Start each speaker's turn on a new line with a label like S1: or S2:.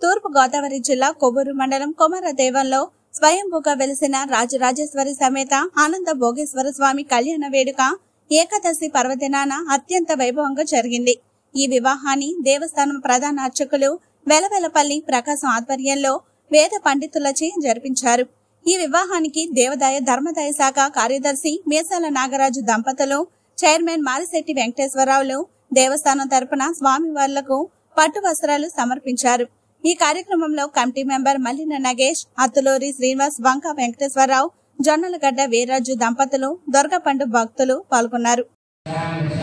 S1: తూర్పు గోదావరి జిల్లా కొవ్వూరు మండలం కొమరదేవంలో స్వయంభూగా వెలిసిన రాజరాజేశ్వరి సమేత ఆనంద భోగేశ్వర స్వామి కళ్యాణ వేడుక ఏకాదశి పర్వదినాన అత్యంత వైభవంగా జరిగింది ఈ వివాహాన్ని దేవస్థానం ప్రధాన అర్చకులు వెలవెలపల్లి ప్రకాశం ఆధ్వర్యంలో వేద పండితులచే జరిపించారు ఈ వివాహానికి దేవదాయ ధర్మదాయ శాఖ కార్యదర్శి మీసాల నాగరాజు దంపతులు చైర్మన్ మారిశెట్టి వెంకటేశ్వరరావులు దేవస్థానం తరపున స్వామివార్లకు పట్టు వస్త్రాలు సమర్పించారు ఈ కార్యక్రమంలో కమిటీ మెంబర్ మల్లిన నగేష్ అత్తులూరి శ్రీనివాస్ వంక వెంకటేశ్వరరావు జొన్నలగడ్డ వీర్రాజు దంపతులు దొరకపండు భక్తులు పాల్గొన్నారు
S2: శ్రీ